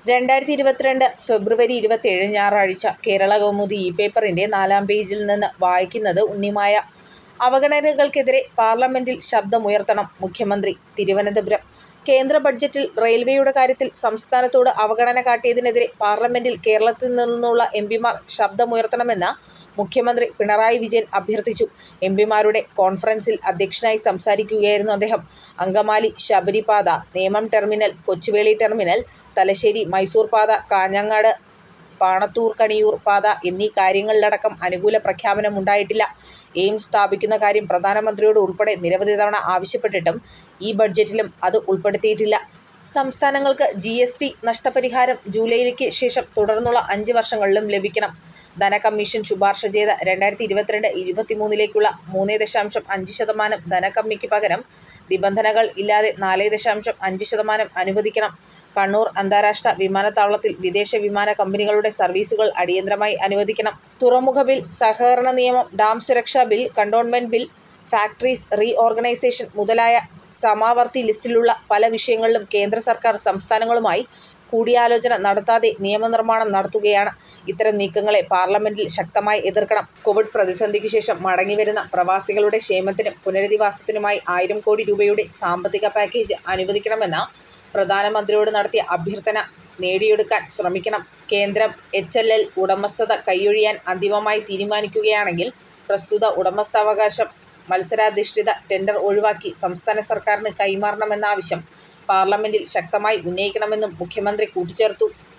രണ്ടായിരത്തി ഇരുപത്തിരണ്ട് ഫെബ്രുവരി ഇരുപത്തിയേഴ് ഞായറാഴ്ച കേരളകൗമുദി ഇ പേപ്പറിന്റെ നാലാം പേജിൽ നിന്ന് വായിക്കുന്നത് ഉണ്ണിമായ. അവഗണനകൾക്കെതിരെ പാർലമെന്റിൽ ശബ്ദമുയർത്തണം മുഖ്യമന്ത്രി തിരുവനന്തപുരം കേന്ദ്ര ബഡ്ജറ്റിൽ റെയിൽവേയുടെ കാര്യത്തിൽ സംസ്ഥാനത്തോട് അവഗണന കാട്ടിയതിനെതിരെ പാർലമെന്റിൽ കേരളത്തിൽ നിന്നുള്ള എംപിമാർ ശബ്ദമുയർത്തണമെന്ന് മുഖ്യമന്ത്രി പിണറായി വിജയൻ അഭ്യർത്ഥിച്ചു. എംപിമാരുടെ കോൺഫറൻസിൽ അധ്യക്ഷനായി സംസാരിക്കുകയായിരുന്നു അദ്ദേഹം. അങ്കമാലി ശബരി പാത, നേമം ടെർമിനൽ, കൊച്ചുവേളി ടെർമിനൽ, തലശ്ശേരി മൈസൂർ പാത, കാഞ്ഞങ്ങാട് പാണത്തൂർ കണിയൂർ പാത എന്നീ കാര്യങ്ങളിലടക്കം അനുകൂല പ്രഖ്യാപനമുണ്ടായിട്ടില്ല. എയിംസ് സ്ഥാപിക്കുന്ന കാര്യം പ്രധാനമന്ത്രിയോട് ഉൾപ്പെടെ നിരവധി തവണ ആവശ്യപ്പെട്ടിട്ടും ഈ ബഡ്ജറ്റിലും അത് ഉൾപ്പെടുത്തിയിട്ടില്ല. സംസ്ഥാനങ്ങൾക്ക് ജി എസ് ടി നഷ്ടപരിഹാരം ജൂലൈയ്ക്ക് ശേഷം തുടർന്നുള്ള അഞ്ച് വർഷങ്ങളിലും ലഭിക്കണം. ധനകമ്മീഷൻ ശുപാർശ ചെയ്ത രണ്ടായിരത്തി ഇരുപത്തിരണ്ട് ഇരുപത്തിമൂന്നിലേക്കുള്ള മൂന്നേ ദശാംശം അഞ്ച് ശതമാനം ധനകമ്മിക്ക് പകരം നിബന്ധനകൾ ഇല്ലാതെ നാലേ ദശാംശം അഞ്ച് ശതമാനം അനുവദിക്കണം. കണ്ണൂർ അന്താരാഷ്ട്ര വിമാനത്താവളത്തിൽ വിദേശ വിമാന കമ്പനികളുടെ സർവീസുകൾ അടിയന്തരമായി അനുവദിക്കണം. തുറമുഖ ബിൽ, സഹകരണ നിയമം, ഡാം സുരക്ഷാ bill, cantonment bill, factories reorganisation മുതലായ സമാവർത്തി ലിസ്റ്റിലുള്ള പല വിഷയങ്ങളിലും കേന്ദ്ര സർക്കാർ സംസ്ഥാനങ്ങളുമായി കൂടിയാലോചന നടത്താതെ നിയമനിർമ്മാണം നടത്തുകയാണ്. ഇത്തരം നീക്കങ്ങളെ പാർലമെന്റിൽ ശക്തമായി എതിർക്കണം. കോവിഡ് പ്രതിസന്ധിക്ക് ശേഷം മടങ്ങിവരുന്ന പ്രവാസികളുടെ ക്ഷേമത്തിനും പുനരധിവാസത്തിനുമായി ആയിരം കോടി രൂപയുടെ സാമ്പത്തിക പാക്കേജ് അനുവദിക്കണമെന്ന് പ്രധാനമന്ത്രിയോട് നടത്തിയ അഭ്യർത്ഥന നേടിയെടുക്കാൻ ശ്രമിക്കണം. കേന്ദ്രം എച്ച് എൽ എൽ ഉടമസ്ഥത കൈയൊഴിയാൻ അന്തിമമായി തീരുമാനിക്കുകയാണെങ്കിൽ പ്രസ്തുത ഉടമസ്ഥാവകാശം മത്സരാധിഷ്ഠിത ടെൻഡർ ഒഴിവാക്കി സംസ്ഥാന സർക്കാരിന് കൈമാറണമെന്ന ആവശ്യം പാർലമെന്റിൽ ശക്തമായി ഉന്നയിക്കണമെന്നും മുഖ്യമന്ത്രി കൂട്ടിച്ചേർത്തു.